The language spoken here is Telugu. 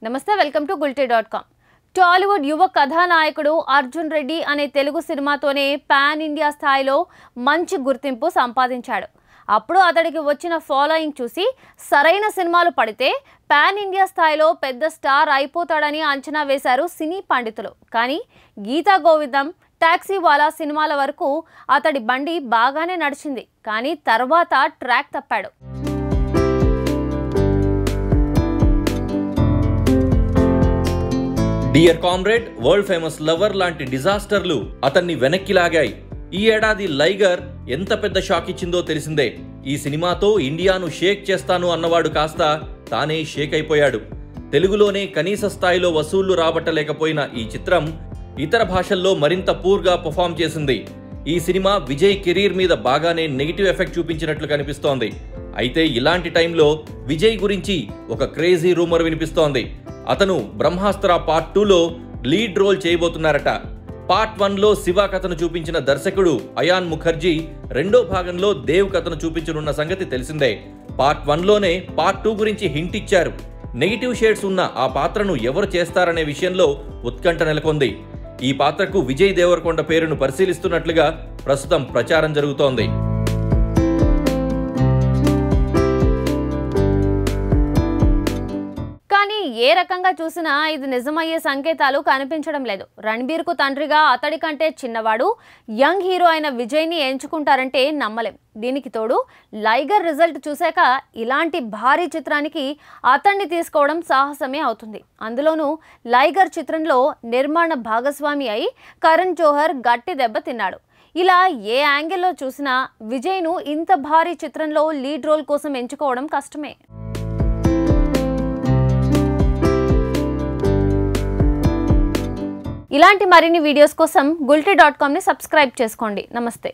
నమస్తే welcome to Gulte dot com Tollywood యువ కథానాయకుడు అర్జున్ రెడ్డి అనే తెలుగు సినిమాతోనే పాన్ ఇండియా స్థాయిలో మంచి గుర్తింపు సంపాదించాడు అప్పుడు అతడికి వచ్చిన ఫాలోయింగ్ చూసి సరైన సినిమాలు పడితే పాన్ ఇండియా స్థాయిలో పెద్ద స్టార్ అయిపోతాడని అంచనా వేశారు సినీ పండితులు కానీ గీతా గోవిందం టాక్సీ వాలా సినిమాల వరకు అతడి బండి బాగానే నడిచింది కానీ తర్వాత ట్రాక్ తప్పాడు Dear Comrade World Famous Lover లాంటి డిజాస్టర్లు అతన్ని వెనక్కి లాగాయి ఈ ఏడాది లైగర్ ఎంత పెద్ద షాక్ ఇచ్చిందో తెలిసిందే ఈ సినిమాతో ఇండియాను షేక్ చేస్తాను అన్నవాడు కాస్త తానే షేక్ అయిపోయాడు తెలుగులోనే కనీస స్థాయిలో వసూళ్లు రాబట్టలేకపోయిన ఈ చిత్రం ఇతర భాషల్లో మరింత పూర్గా పర్ఫామ్ చేసింది ఈ సినిమా విజయ్ కెరీర్ మీద బాగానే నెగిటివ్ ఎఫెక్ట్ చూపించినట్లు కనిపిస్తోంది అయితే ఇలాంటి టైంలో విజయ్ గురించి ఒక క్రేజీ రూమర్ వినిపిస్తోంది అతను బ్రహ్మాస్త్ర పార్ట్ టూలో లీడ్ రోల్ చేయబోతున్నారట పార్ట్ వన్లో శివ కథను చూపించిన దర్శకుడు అయాన్ ముఖర్జీ రెండో భాగంలో దేవ్ కథను చూపించనున్న సంగతి తెలిసిందే పార్ట్ వన్లోనే పార్ట్ టూ గురించి హింట్ ఇచ్చారు నెగిటివ్ షేడ్స్ ఉన్న ఆ పాత్రను ఎవరు చేస్తారనే విషయంలో ఉత్కంఠ నెలకొంది ఈ పాత్రకు విజయ్ దేవరకొండ పేరును పరిశీలిస్తున్నట్లుగా ప్రస్తుతం ప్రచారం జరుగుతోంది కానీ ఏ రకంగా చూసినా ఇది నిజమయ్యే సంకేతాలు కనిపించడం లేదు రణబీర్కు తండ్రిగా అతడి కంటే చిన్నవాడు యంగ్ హీరో అయిన విజయ్ని ఎంచుకుంటారంటే నమ్మలేం దీనికి తోడు లైగర్ రిజల్ట్ చూశాక ఇలాంటి భారీ చిత్రానికి అతన్ని తీసుకోవడం సాహసమే అవుతుంది అందులోనూ లైగర్ చిత్రంలో నిర్మాణ భాగస్వామి అయి కరణ్ జోహర్ గట్టి దెబ్బ తిన్నాడు ఇలా ఏ యాంగిల్లో చూసినా విజయ్ను ఇంత భారీ చిత్రంలో లీడ్ రోల్ కోసం ఎంచుకోవడం కష్టమే ఇలాంటి మరిన్ని వీడియోస్ కోసం గుల్టీ డాట్ కామ్ని సబ్స్క్రైబ్ చేసుకోండి నమస్తే